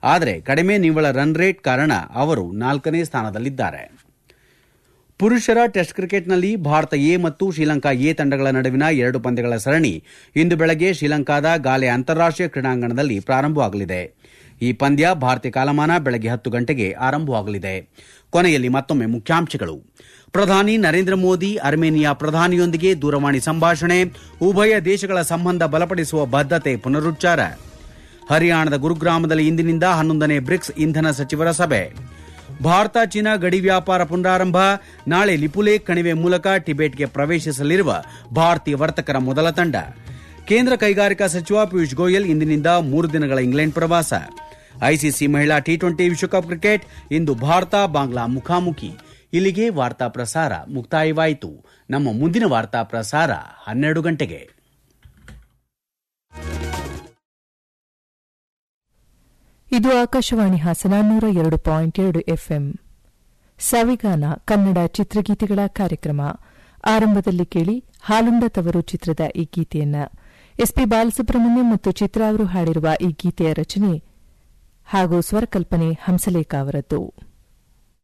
ಆದರೆ ಕಡಿಮೆ ನಿವ್ವಳ ರನ್ ರೇಟ್ ಕಾರಣ ಅವರು ನಾಲ್ಕನೇ ಸ್ಥಾನದಲ್ಲಿದ್ದಾರೆ ಪುರುಷರ ಟೆಸ್ಟ್ ಕ್ರಿಕೆಟ್ನಲ್ಲಿ ಭಾರತ ಎ ಮತ್ತು ಶ್ರೀಲಂಕಾ ಎ ತಂಡಗಳ ನಡುವಿನ ಎರಡು ಪಂದ್ಯಗಳ ಸರಣಿ ಇಂದು ಬೆಳಗ್ಗೆ ಶ್ರೀಲಂಕಾದ ಗಾಲೆ ಅಂತಾರಾಷ್ಟೀಯ ಕ್ರೀಡಾಂಗಣದಲ್ಲಿ ಪ್ರಾರಂಭವಾಗಲಿದೆ ಈ ಪಂದ್ಯ ಭಾರತೀಯ ಕಾಲಮಾನ ಬೆಳಗ್ಗೆ ಹತ್ತು ಗಂಟೆಗೆ ಆರಂಭವಾಗಲಿದೆ ಕೊನೆಯಲ್ಲಿ ಮತ್ತೊಮ್ಮೆ ಮುಖ್ಯಾಂಶಗಳು ಪ್ರಧಾನಿ ನರೇಂದ್ರ ಮೋದಿ ಅರ್ಮೇನಿಯಾ ಪ್ರಧಾನಿಯೊಂದಿಗೆ ದೂರವಾಣಿ ಸಂಭಾಷಣೆ ಉಭಯ ದೇಶಗಳ ಸಂಬಂಧ ಬಲಪಡಿಸುವ ಬದ್ದತೆ ಪುನರುಚ್ಚಾರ ಹರಿಯಾಣದ ಗುರುಗ್ರಾಮದಲ್ಲಿ ಇಂದಿನಿಂದ ಹನ್ನೊಂದನೇ ಬ್ರಿಕ್ಸ್ ಇಂಧನ ಸಚಿವರ ಸಭೆ ಭಾರತ ಚೀನಾ ಗಡಿ ವ್ಯಾಪಾರ ಪುನರಾರಂಭ ನಾಳೆ ಲಿಪುಲೇಖ್ ಕಣಿವೆ ಮೂಲಕ ಟಿಬೆಟ್ಗೆ ಪ್ರವೇಶಿಸಲಿರುವ ಭಾರತೀಯ ವರ್ತಕರ ಮೊದಲ ತಂಡ ಕೇಂದ್ರ ಕೈಗಾರಿಕಾ ಸಚಿವ ಪಿಯೂಷ್ ಗೋಯಲ್ ಇಂದಿನಿಂದ ಮೂರು ದಿನಗಳ ಇಂಗ್ಲೆಂಡ್ ಪ್ರವಾಸ ಐಸಿಸಿ ಮಹಿಳಾ ಟಿ ಟ್ವೆಂಟಿ ವಿಶ್ವಕಪ್ ಕ್ರಿಕೆಟ್ ಇಂದು ಭಾರತ ಬಾಂಗ್ಲಾ ಮುಖಾಮುಖಿ ಇಲ್ಲಿಗೆ ವಾರ್ತಾ ಪ್ರಸಾರ ಮುಕ್ತಾಯವಾಯಿತು ನಮ್ಮ ಮುಂದಿನ ವಾರ್ತಾ ಪ್ರಸಾರ ಹನ್ನೆರಡು ಗಂಟೆಗೆ ಇದು ಆಕಾಶವಾಣಿ ಹಾಸನ ನೂರ ಎರಡು ಪಾಯಿಂಟ್ ಎರಡು ಎಫ್ಎಂ ಸವಿಗಾನ ಕನ್ನಡ ಚಿತ್ರಗೀತೆಗಳ ಕಾರ್ಯಕ್ರಮ ಆರಂಭದಲ್ಲಿ ಕೇಳಿ ಹಾಲುಂಡ ತವರು ಚಿತ್ರದ ಈ ಗೀತೆಯನ್ನ ಎಸ್ಪಿ ಬಾಲಸುಬ್ರಹ್ಮಣ್ಯಂ ಮತ್ತು ಚಿತ್ರ ಅವರು ಹಾಡಿರುವ ಈ ಗೀತೆಯ ರಚನೆ ಹಾಗೂ ಸ್ವರಕಲ್ಪನೆ ಹಂಸಲೇಖ ಅವರದ್ದು